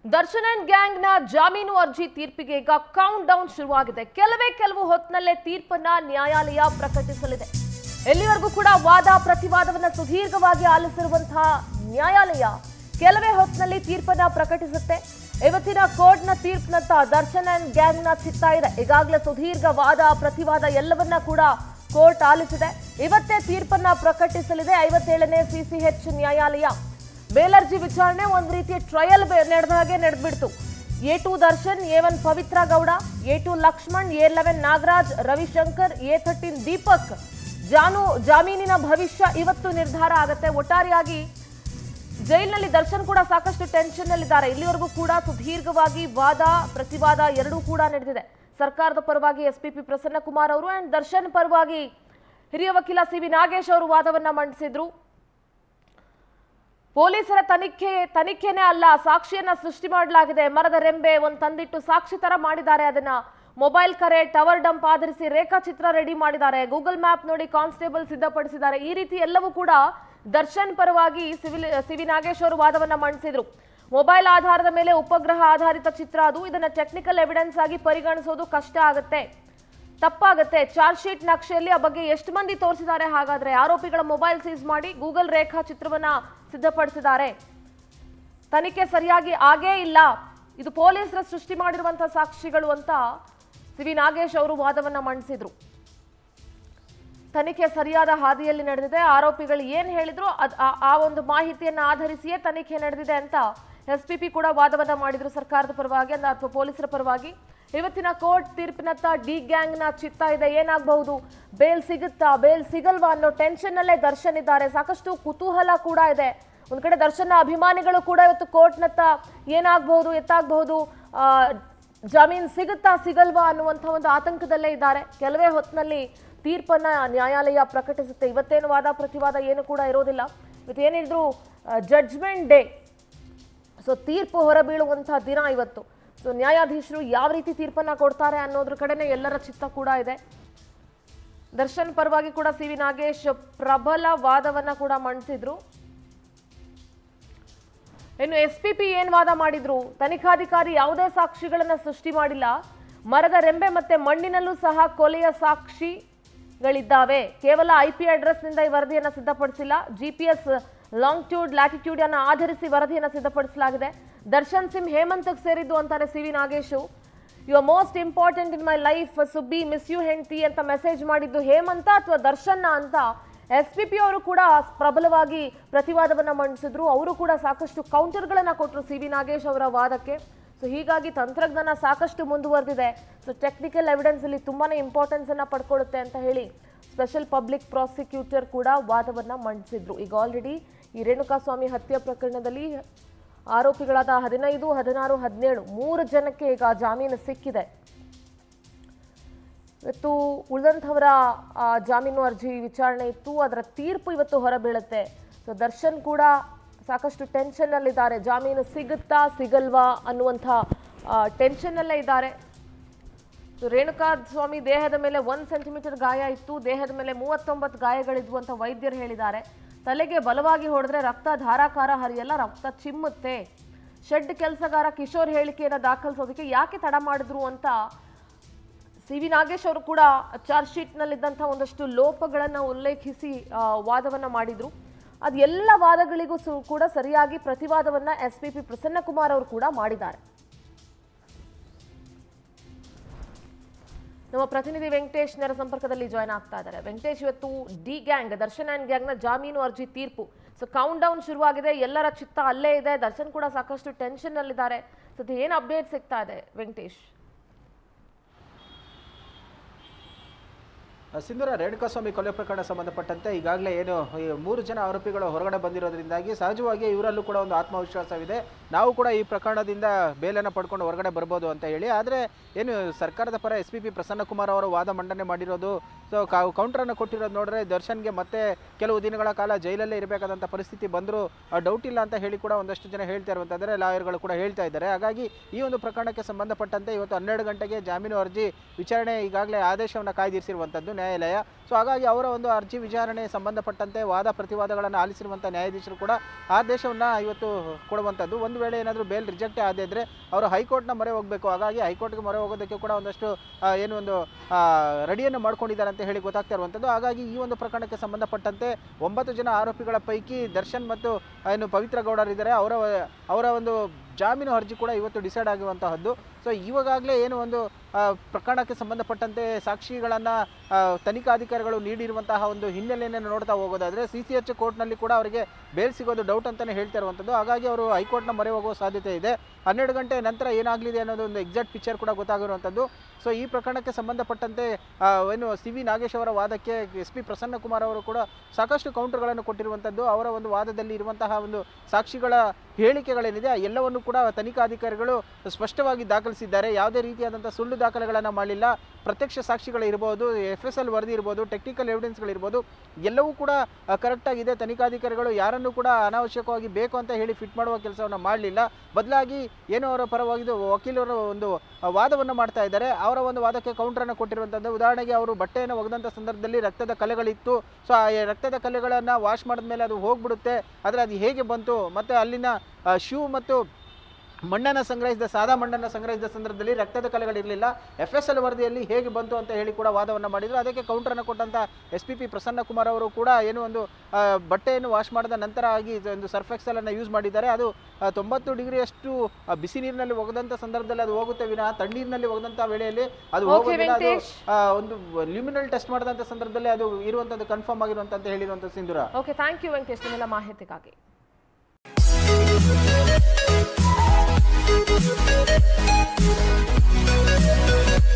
Darshan and gang ನ ಜಾಮೀನು ಅರ್ಜಿ ತೀರ್ಪಿಗೆ ಈಗ ಕೌಂಟ್ ಡೌನ್ ಶುರುವಾಗಿದೆ ಕೆಲವೇ ಕೆಲವು ಹೊತ್ತಿನಲ್ಲೇ ತೀರ್ಪನ್ನ ನ್ಯಾಯಾಲಯ ಪ್ರಕಟಿಸಲಿದೆ ಎಲ್ಲಿವರೆಗೂ ಕೂಡ ವಾದ ಪ್ರತಿವಾದವನ್ನ ಸುದೀರ್ಘವಾಗಿ ಆಲಿಸಿರುವಂತಹ ನ್ಯಾಯಾಲಯ ಕೆಲವೇ ಹೊತ್ತಿನಲ್ಲಿ ತೀರ್ಪನ್ನ ಪ್ರಕಟಿಸುತ್ತೆ ಇವತ್ತಿನ ಕೋರ್ಟ್ನ ತೀರ್ಪಿನಂತ ದರ್ಶನ್ ಅಂಡ್ ಗ್ಯಾಂಗ್ ನ ಚಿತ್ತ ಇದೆ ಈಗಾಗಲೇ ಸುದೀರ್ಘ ವಾದ ಪ್ರತಿವಾದ ಎಲ್ಲವನ್ನ ಕೂಡ ಕೋರ್ಟ್ ಆಲಿಸಿದೆ ಇವತ್ತೇ ತೀರ್ಪನ್ನ ಪ್ರಕಟಿಸಲಿದೆ ಐವತ್ತೇಳನೇ ಸಿಸಿಎಚ್ ನ್ಯಾಯಾಲಯ ಬೇಲರ್ಜಿ ವಿಚಾರಣೆ ಒಂದು ರೀತಿಯ ಟ್ರಯಲ್ ನಡೆದ ಹಾಗೆ ನಡೆದ್ಬಿಡ್ತು A two Darshan A one Pavithra Gowda A two Lakshman A eleven Nagaraj Ravishankar A thirteen Deepak ಜಾನು ಜಾಮೀನಿನ ಭವಿಷ್ಯ ಇವತ್ತು ನಿರ್ಧಾರ ಆಗುತ್ತೆ ಒಟ್ಟಾರೆಯಾಗಿ ಜೈಲಿನಲ್ಲಿ ದರ್ಶನ್ ಕೂಡ ಸಾಕಷ್ಟು ಟೆನ್ಷನ್ ನಲ್ಲಿದ್ದಾರೆ ಇಲ್ಲಿವರೆಗೂ ಕೂಡ ಸುದೀರ್ಘವಾಗಿ ವಾದ ಪ್ರತಿವಾದ ಎರಡೂ ಕೂಡ ನಡೆದಿದೆ ಸರ್ಕಾರದ ಪರವಾಗಿ S P P Prasanna Kumar ಅವರು ಅಂಡ್ ದರ್ಶನ್ ಪರವಾಗಿ ಹಿರಿಯ ವಕೀಲ ಸಿ ವಿ ನಾಗೇಶ್ ಅವರು ವಾದವನ್ನ ಮಂಡಿಸಿದ್ರು ಪೊಲೀಸರ ತನಿಖೆ ತನಿಖೆನೇ ಅಲ್ಲ ಸಾಕ್ಷಿಯನ್ನ ಸೃಷ್ಟಿ ಮಾಡಲಾಗಿದೆ ಮರದ ರೆಂಬೆ ಒಂದು ತಂದಿಟ್ಟು ಸಾಕ್ಷಿ ತರ ಮಾಡಿದ್ದಾರೆ ಅದನ್ನ ಮೊಬೈಲ್ ಕರೆ ಟವರ್ ಡಂಪ್ ಆಧರಿಸಿ ರೇಖಾಚಿತ್ರ ರೆಡಿ ಮಾಡಿದ್ದಾರೆ ಗೂಗಲ್ ಮ್ಯಾಪ್ ನೋಡಿ ಕಾನ್ಸ್ಟೇಬಲ್ ಸಿದ್ಧಪಡಿಸಿದ್ದಾರೆ ಈ ರೀತಿ ಎಲ್ಲವೂ ಕೂಡ ದರ್ಶನ್ ಪರವಾಗಿ ಸಿವಿಲ್ ಸಿ ವಿ ನಾಗೇಶ್ ಅವರು ವಾದವನ್ನ ಮಂಡಿಸಿದ್ರು ಮೊಬೈಲ್ ಆಧಾರದ ಮೇಲೆ ಉಪಗ್ರಹ ಆಧಾರಿತ ಚಿತ್ರ ಅದು ಇದನ್ನ ಟೆಕ್ನಿಕಲ್ ಎವಿಡೆನ್ಸ್ ಆಗಿ ಪರಿಗಣಿಸೋದು ಕಷ್ಟ ಆಗುತ್ತೆ ತಪ್ಪಾಗುತ್ತೆ ಚಾರ್ಜ್ ಶೀಟ್ ನಕ್ಷೆಯಲ್ಲಿ ಆ ಬಗ್ಗೆ ಎಷ್ಟು ಮಂದಿ ತೋರಿಸಿದ್ದಾರೆ ಹಾಗಾದ್ರೆ ಆರೋಪಿಗಳ ಮೊಬೈಲ್ ಸೀಸ್ ಮಾಡಿ ಗೂಗಲ್ ರೇಖಾ ಚಿತ್ರವನ್ನ ಸಿದ್ಧಪಡಿಸಿದ್ದಾರೆ ತನಿಖೆ ಸರಿಯಾಗಿ ಆಗೇ ಇಲ್ಲ ಇದು ಪೊಲೀಸರ ಸೃಷ್ಟಿ ಮಾಡಿರುವಂತಹ ಸಾಕ್ಷಿಗಳು ಅಂತ ಸಿ ವಿ ನಾಗೇಶ್ ಅವರು ವಾದವನ್ನ ಮಂಡಿಸಿದ್ರು ತನಿಖೆ ಸರಿಯಾದ ಹಾದಿಯಲ್ಲಿ ನಡೆದಿದೆ ಆರೋಪಿಗಳು ಏನ್ ಹೇಳಿದ್ರು ಅದ್ ಆ- ಆ ಒಂದು ಮಾಹಿತಿಯನ್ನ ಆಧರಿಸಿಯೇ ತನಿಖೆ ನಡೆದಿದೆ ಅಂತ ಎಸ್ ಪಿ ಪಿ ಕೂಡ ವಾದವನ್ನ ಮಾಡಿದ್ರು ಸರ್ಕಾರದ ಪರವಾಗಿ ಅಂದ ಅಥವಾ ಪೊಲೀಸರ ಪರವಾಗಿ ಇವತ್ತಿನ ಕೋರ್ಟ್ ತೀರ್ಪಿನತ್ತ ಡಿ ಗ್ಯಾಂಗ್ ನ ಚಿತ್ತ ಇದೆ ಏನಾಗಬಹುದು ಬೇಲ್ ಸಿಗುತ್ತಾ ಬೇಲ್ ಸಿಗಲ್ವಾ ಅನ್ನೋ ಟೆನ್ಷನ್ ನಲ್ಲೇ ದರ್ಶನ್ ಇದ್ದಾರೆ ಸಾಕಷ್ಟು ಕುತೂಹಲ ಕೂಡ ಇದೆ ಒಂದ್ ಕಡೆ ದರ್ಶನ ಅಭಿಮಾನಿಗಳು ಕೂಡ ಇವತ್ತು ಕೋರ್ಟ್ನತ್ತ ಏನಾಗಬಹುದು ಎತ್ತಾಗಬಹುದು ಆ ಜಾಮೀನ್ ಸಿಗುತ್ತಾ ಸಿಗಲ್ವಾ ಅನ್ನುವಂಥ ಒಂದು ಆತಂಕದಲ್ಲೇ ಇದ್ದಾರೆ ಕೆಲವೇ ಹೊತ್ತಿನಲ್ಲಿ ತೀರ್ಪನ್ನ ನ್ಯಾಯಾಲಯ ಪ್ರಕಟಿಸುತ್ತೆ ಇವತ್ತೇನು ವಾದ ಪ್ರತಿವಾದ ಏನು ಕೂಡ ಇರೋದಿಲ್ಲ ಇವತ್ತೇನಿದ್ರು ಜಡ್ಜ್ಮೆಂಟ್ ಡೇ ಸೊ ತೀರ್ಪು ಹೊರಬೀಳುವಂಥ ದಿನ ಇವತ್ತು ಸೊ ನ್ಯಾಯಾಧೀಶರು ಯಾವ ರೀತಿ ತೀರ್ಪನ್ನ ಕೊಡ್ತಾರೆ ಅನ್ನೋದ್ರ ಕಡೆನೇ ಎಲ್ಲರ ಚಿತ್ತ ಕೂಡ ಇದೆ ದರ್ಶನ್ ಪರವಾಗಿ ಕೂಡ ಸಿ ವಿ ನಾಗೇಶ್ ಪ್ರಬಲ ವಾದವನ್ನ ಕೂಡ ಮಂಡಿಸಿದ್ರು ಇನ್ನು ಎಸ್ ಪಿ ಪಿ ಏನ್ ವಾದ ಮಾಡಿದ್ರು ತನಿಖಾಧಿಕಾರಿ ಯಾವುದೇ ಸಾಕ್ಷಿಗಳನ್ನ ಸೃಷ್ಟಿ ಮಾಡಿಲ್ಲ ಮರದ ರೆಂಬೆ ಮತ್ತೆ ಮಣ್ಣಿನಲ್ಲೂ ಸಹ ಕೊಲೆಯ ಸಾಕ್ಷಿಗಳಿದ್ದಾವೆ ಕೇವಲ ಐ ಪಿ ಅಡ್ರೆಸ್ನಿಂದ ಈ ವರದಿಯನ್ನ ಸಿದ್ಧಪಡಿಸಿಲ್ಲ G P S longitude latitude ಅನ್ನ ಆಧರಿಸಿ ವರದಿಯನ್ನ ಸಿದ್ಧಪಡಿಸಲಾಗಿದೆ ದರ್ಶನ್ ಸಿಂಗ್ ಹೇಮಂತಕ್ಕೆ ಸೇರಿದ್ದು ಅಂತಾರೆ C V Nagesh you are most important in my life Subbi miss you ಹೆಂಡ್ತಿ ಅಂತ ಮೆಸೇಜ್ ಮಾಡಿದ್ದು ಹೇಮಂತ ಅಥವಾ ದರ್ಶನ್ನ ಅಂತ ಎಸ್ ಪಿ ಪಿ ಅವರು ಕೂಡ ಪ್ರಬಲವಾಗಿ ಪ್ರತಿವಾದವನ್ನ ಮಂಡಿಸಿದ್ರು ಅವರು ಕೂಡ ಸಾಕಷ್ಟು ಕೌಂಟರ್ಗಳನ್ನ ಕೊಟ್ಟರು ಸಿ ವಿ ನಾಗೇಶ್ ಅವರ ವಾದಕ್ಕೆ ಸೊ ಹೀಗಾಗಿ ತಂತ್ರಜ್ಞಾನ ಸಾಕಷ್ಟು ಮುಂದುವರೆದಿದೆ ಸೊ ಟೆಕ್ನಿಕಲ್ ಎವಿಡೆನ್ಸ್ ಇಲ್ಲಿ ತುಂಬಾನೇ ಇಂಪಾರ್ಟೆನ್ಸ್ ಅನ್ನ ಪಡ್ಕೊಳ್ಳುತ್ತೆ ಅಂತ ಹೇಳಿ ಸ್ಪೆಷಲ್ ಪಬ್ಲಿಕ್ ಪ್ರಾಸಿಕ್ಯೂಟರ್ ಕೂಡ ವಾದವನ್ನ ಮಂಡಿಸಿದ್ರು ಈಗ ಆಲ್ರೆಡಿ ಈ ರೇಣುಕಾಸ್ವಾಮಿ ಹತ್ಯೆ ಪ್ರಕರಣದಲ್ಲಿ ಆರೋಪಿಗಳಾದ ಹದಿನೈದು ಹದಿನಾರು ಹದಿನೇಳು ಮೂರು ಜನಕ್ಕೆ ಈಗ ಜಾಮೀನು ಸಿಕ್ಕಿದೆ ಇವತ್ತು ಉಳಿದಂಥವರ ಆ, ಜಾಮೀನು ಅರ್ಜಿ ವಿಚಾರಣೆ ಇತ್ತು ಅದರ ತೀರ್ಪು ಇವತ್ತು ಹೊರಬೀಳುತ್ತೆ ಸೊ ದರ್ಶನ್ ಕೂಡ ಸಾಕಷ್ಟು ಟೆನ್ಷನ್ನಲ್ಲಿದ್ದಾರೆ ಜಾಮೀನು ಸಿಗುತ್ತಾ ಸಿಗಲ್ವಾ ಅನ್ನುವಂಥ ಟೆನ್ಷನ್ನಲ್ಲೇ ಇದ್ದಾರೆ ಸೊ ರೇಣುಕಾ ಸ್ವಾಮಿ ದೇಹದ ಮೇಲೆ ಒಂದು ಸೆಂಟಿಮೀಟರ್ ಗಾಯ ಇತ್ತು ದೇಹದ ಮೇಲೆ ಮೂವತ್ತೊಂಬತ್ತು ಗಾಯಗಳಿದ್ವು ಅಂತ ವೈದ್ಯರು ಹೇಳಿದ್ದಾರೆ ತಲೆಗೆ ಬಲವಾಗಿ ಹೊಡೆದ್ರೆ ರಕ್ತ ಧಾರಾಕಾರ ಹರಿಯಲ್ಲ ರಕ್ತ ಚಿಮ್ಮುತ್ತೆ ಶೆಡ್ ಕೆಲಸಗಾರ ಕಿಶೋರ್ ಹೇಳಿಕೆಯನ್ನು ದಾಖಲಿಸೋದಕ್ಕೆ ಯಾಕೆ ತಡ ಮಾಡಿದ್ರು ಅಂತ ಸಿ ವಿ ನಾಗೇಶ್ ಅವರು ಕೂಡ ಚಾರ್ಜ್ ಶೀಟ್ನಲ್ಲಿದ್ದಂಥ ಒಂದಷ್ಟು ಲೋಪಗಳನ್ನು ಉಲ್ಲೇಖಿಸಿ ಆ, ವಾದವನ್ನ ಮಾಡಿದ್ರು ಅದು ಎಲ್ಲ ವಾದಗಳಿಗೂ ಸು- ಕೂಡ ಸರಿಯಾಗಿ ಪ್ರತಿವಾದವನ್ನ S P P Prasanna Kumar ಅವರು ಕೂಡ ಮಾಡಿದ್ದಾರೆ ನಮ್ಮ ಪ್ರತಿನಿಧಿ ವೆಂಕಟೇಶ್ ನೇರ ಸಂಪರ್ಕದಲ್ಲಿ ಜಾಯ್ನ್ ಆಗ್ತಾ ಇದ್ದಾರೆ ವೆಂಕಟೇಶ್ ಇವತ್ತು ಡಿ ಗ್ಯಾಂಗ್ ದರ್ಶನ್ ಅಂಡ್ ಗ್ಯಾಂಗ್ನ ಜಾಮೀನು ಅರ್ಜಿ ತೀರ್ಪು ಸೊ ಕೌಂಟ್ ಡೌನ್ ಶುರುವಾಗಿದೆ ಎಲ್ಲರ ಚಿತ್ತ ಅಲ್ಲೇ ಇದೆ ದರ್ಶನ್ ಕೂಡ ಸಾಕಷ್ಟು ಟೆನ್ಷನ್ ನಲ್ಲಿದ್ದಾರೆ ಸೊ ಅದು ಏನು ಅಪ್ಡೇಟ್ ಸಿಗ್ತಾ ಇದೆ ವೆಂಕಟೇಶ್ ಸಿಂಧೂರ ರೇಣುಕಾಸ್ವಾಮಿ ಕೊಲೆ ಪ್ರಕರಣ ಸಂಬಂಧಪಟ್ಟಂತೆ ಈಗಾಗಲೇ ಏನು ಈ ಮೂರು ಜನ ಆರೋಪಿಗಳು ಹೊರಗಡೆ ಬಂದಿರೋದ್ರಿಂದಾಗಿ ಸಹಜವಾಗಿ ಇವರಲ್ಲೂ ಕೂಡ ಒಂದು ಆತ್ಮವಿಶ್ವಾಸವಿದೆ ನಾವು ಕೂಡ ಈ ಪ್ರಕರಣದಿಂದ ಬೇಲನ್ನು ಪಡ್ಕೊಂಡು ಹೊರಗಡೆ ಬರ್ಬೋದು ಅಂತ ಹೇಳಿ ಆದರೆ ಏನು ಸರ್ಕಾರದ ಪರ ಎಸ್ ಪಿ ಪಿ ಪ್ರಸನ್ನಕುಮಾರ್ ಅವರು ವಾದ ಮಂಡನೆ ಮಾಡಿರೋದು ಸೊ ಕೌಂಟರನ್ನು ಕೊಟ್ಟಿರೋದು ನೋಡಿದ್ರೆ ದರ್ಶನ್ಗೆ ಮತ್ತೆ ಕೆಲವು ದಿನಗಳ ಕಾಲ ಜೈಲಲ್ಲೇ ಇರಬೇಕಾದಂಥ ಪರಿಸ್ಥಿತಿ ಬಂದರೂ ಡೌಟ್ ಇಲ್ಲ ಅಂತ ಹೇಳಿ ಕೂಡ ಒಂದಷ್ಟು ಜನ ಹೇಳ್ತಾ ಇರುವಂತಂದರೆ ಲಾಯರ್ಗಳು ಕೂಡ ಹೇಳ್ತಾ ಇದ್ದಾರೆ ಹಾಗಾಗಿ ಈ ಒಂದು ಪ್ರಕರಣಕ್ಕೆ ಸಂಬಂಧಪಟ್ಟಂತೆ ಇವತ್ತು ಹನ್ನೆರಡು ಗಂಟೆಗೆ ಜಾಮೀನು ಅರ್ಜಿ ವಿಚಾರಣೆ ಈಗಾಗಲೇ ಆದೇಶವನ್ನು ಕಾಯ್ದಿರಿಸಿರುವಂಥದ್ದು ನ್ಯಾಯಾಲಯ ಸೊ ಹಾಗಾಗಿ ಅವರ ಒಂದು ಅರ್ಜಿ ವಿಚಾರಣೆ ಸಂಬಂಧಪಟ್ಟಂತೆ ವಾದ ಪ್ರತಿವಾದಗಳನ್ನು ಆಲಿಸಿರುವಂಥ ನ್ಯಾಯಾಧೀಶರು ಕೂಡ ಆದೇಶವನ್ನು ಇವತ್ತು ಕೊಡುವಂಥದ್ದು ಒಂದು ವೇಳೆ ಏನಾದರೂ ಬೇಲ್ ರಿಜೆಕ್ಟೇ ಆದಿದ್ರೆ ಅವರು ಹೈಕೋರ್ಟ್ನ ಮೊರೆ ಹೋಗಬೇಕು ಹಾಗಾಗಿ ಹೈಕೋರ್ಟ್ಗೆ ಮೊರೆ ಹೋಗೋದಕ್ಕೆ ಕೂಡ ಒಂದಷ್ಟು ಆ, ಏನು ಒಂದು ಆ, ರೆಡಿಯನ್ನು ಮಾಡ್ಕೊಂಡಿದ್ದಾರೆ ಅಂತ ಹೇಳಿ ಗೊತ್ತಾಗ್ತಾ ಇರುವಂಥದ್ದು ಹಾಗಾಗಿ ಈ ಒಂದು ಪ್ರಕರಣಕ್ಕೆ ಸಂಬಂಧಪಟ್ಟಂತೆ ಒಂಬತ್ತು ಜನ ಆರೋಪಿಗಳ ಪೈಕಿ ದರ್ಶನ್ ಮತ್ತು ಏನು ಪವಿತ್ರ ಗೌಡರಿದ್ದಾರೆ ಅವರ ಅವರ ಒಂದು ಜಾಮೀನು ಅರ್ಜಿ ಕೂಡ ಇವತ್ತು ಡಿಸೈಡ್ ಆಗಿರುವಂತಹದ್ದು ಸೊ ಇವಾಗಲೇ ಏನು ಒಂದು ಆ, ಪ್ರಕರಣಕ್ಕೆ ಸಂಬಂಧಪಟ್ಟಂತೆ ಸಾಕ್ಷಿಗಳನ್ನು ತನಿಖಾಧಿಕಾರಿಗಳು ನೀಡಿರುವಂತಹ ಒಂದು ಹಿನ್ನೆಲೆಯನ್ನು ನೋಡ್ತಾ ಹೋಗೋದಾದ್ರೆ ಸಿ ಸಿ ಎಚ್ ಕೋರ್ಟ್ನಲ್ಲಿ ಕೂಡ ಅವರಿಗೆ ಬೇಲ್ ಸಿಗೋದು ಡೌಟ್ ಅಂತಲೇ ಹೇಳ್ತಾ ಇರುವಂಥದ್ದು ಹಾಗಾಗಿ ಅವರು ಹೈಕೋರ್ಟ್ನ ಮೊರೆ ಹೋಗುವ ಸಾಧ್ಯತೆ ಇದೆ ಹನ್ನೆರಡು ಗಂಟೆ ನಂತರ ಏನಾಗಲಿದೆ ಅನ್ನೋದು ಒಂದು ಎಕ್ಸಾಕ್ಟ್ ಪಿಕ್ಚರ್ ಕೂಡ ಗೊತ್ತಾಗಿರುವಂಥದ್ದು ಸೊ ಈ ಪ್ರಕರಣಕ್ಕೆ ಸಂಬಂಧಪಟ್ಟಂತೆ ಆ, ಏನು ಸಿ ವಿ ನಾಗೇಶ್ ಅವರ ವಾದಕ್ಕೆ ಎಸ್ ಪಿ ಪ್ರಸನ್ನ ಕುಮಾರ್ ಅವರು ಕೂಡ ಸಾಕಷ್ಟು ಕೌಂಟರ್ಗಳನ್ನು ಕೊಟ್ಟಿರುವಂಥದ್ದು ಅವರ ಒಂದು ವಾದದಲ್ಲಿ ಇರುವಂತಹ ಒಂದು ಸಾಕ್ಷಿಗಳ ಹೇಳಿಕೆಗಳೇನಿದೆ ಆ ಎಲ್ಲವನ್ನು ಕೂಡ ತನಿಖಾಧಿಕಾರಿಗಳು ಸ್ಪಷ್ಟವಾಗಿ ದಾಖಲಿಸಿದ್ದಾರೆ ಯಾವುದೇ ರೀತಿಯಾದಂಥ ಸುಳ್ಳು ದಾಖಲೆಗಳನ್ನು ಮಾಡಲಿಲ್ಲ ಪ್ರತ್ಯಕ್ಷ ಸಾಕ್ಷಿಗಳು ಇರ್ಬೋದು ಎಫ್ ಎಸ್ ಎಲ್ ವರದಿ ಇರ್ಬೋದು ಟೆಕ್ನಿಕಲ್ ಎವಿಡೆನ್ಸ್ಗಳಿರ್ಬೋದು ಎಲ್ಲವೂ ಕೂಡ ಕರೆಕ್ಟಾಗಿದೆ ತನಿಖಾಧಿಕಾರಿಗಳು ಯಾರನ್ನೂ ಕೂಡ ಅನಾವಶ್ಯಕವಾಗಿ ಬೇಕು ಅಂತ ಹೇಳಿ ಫಿಟ್ ಮಾಡುವ ಕೆಲಸವನ್ನು ಮಾಡಲಿಲ್ಲ ಬದಲಾಗಿ ಏನೋ ಅವರ ಪರವಾಗಿದ್ದು ವಕೀಲರು ಒಂದು ವಾದವನ್ನು ಮಾಡ್ತಾ ಇದ್ದಾರೆ ಅವರ ಒಂದು ವಾದಕ್ಕೆ ಕೌಂಟರನ್ನು ಕೊಟ್ಟಿರುವಂಥದ್ದು ಉದಾಹರಣೆಗೆ ಅವರು ಬಟ್ಟೆಯನ್ನು ಒಗೆದಂಥ ಸಂದರ್ಭದಲ್ಲಿ ರಕ್ತದ ಕಲೆಗಳಿತ್ತು ಸೊ ಆ ರಕ್ತದ ಕಲೆಗಳನ್ನು ವಾಶ್ ಮಾಡಿದ್ಮೇಲೆ ಅದು ಹೋಗ್ಬಿಡುತ್ತೆ ಆದರೆ ಅದು ಹೇಗೆ ಬಂತು ಮತ್ತು ಅಲ್ಲಿನ ಶೂ ಮತ್ತು ಮಣ್ಣನ್ನು ಸಂಗ್ರಹಿಸಿದ ಸಾದಾ ಮಣ್ಣನ್ನು ಸಂಗ್ರಹಿಸಿದ ಸಂದರ್ಭದಲ್ಲಿ ರಕ್ತದ ಕಲೆಗಳಿರಲಿಲ್ಲ ಎಫ್ ಎಸ್ ಎಲ್ ವರದಿಯಲ್ಲಿ ಹೇಗೆ ಬಂತು ಅಂತ ಹೇಳಿ ಕೂಡ ವಾದವನ್ನು ಮಾಡಿದರು ಅದಕ್ಕೆ ಕೌಂಟರನ್ನು ಕೊಟ್ಟಂಥ S P P Prasanna Kumar ಅವರು ಕೂಡ ಏನು ಒಂದು ಆ, ಬಟ್ಟೆಯನ್ನು ವಾಶ್ ಮಾಡಿದ ನಂತರ ಆಗಿ ಇದು ಒಂದು ಸರ್ಫ್ ಎಕ್ಸೆಲನ್ನು ಯೂಸ್ ಮಾಡಿದ್ದಾರೆ ಅದು ಆ, ತೊಂಬತ್ತು ಡಿಗ್ರಿಯಷ್ಟು ಆ, ಬಿಸಿ ನೀರಿನಲ್ಲಿ ಒಗೆದಂಥ ಸಂದರ್ಭದಲ್ಲಿ ಅದು ಹೋಗುತ್ತೆ ವಿನಃ ತಣ್ಣೀರಿನಲ್ಲಿ ಒಗೆದಂಥ ವೇಳೆಯಲ್ಲಿ ಅದು Okay, ಹೋಗೋದಿಲ್ಲ ಅದು ವೆಂಕಟೇಶ್. ಆ, ಒಂದು ಲ್ಯೂಮಿನಲ್ ಟೆಸ್ಟ್ ಮಾಡಿದಂಥ ಸಂದರ್ಭದಲ್ಲಿ ಅದು ಇರುವಂಥದ್ದು ಕನ್ಫರ್ಮ್ ಆಗಿರುವಂತ ಹೇಳಿರುವಂಥ Sindhura okay thank you Venkatesh ನಿಮ್ಮೆಲ್ಲ ಮಾಹಿತಿಗಾಗಿ Thank you.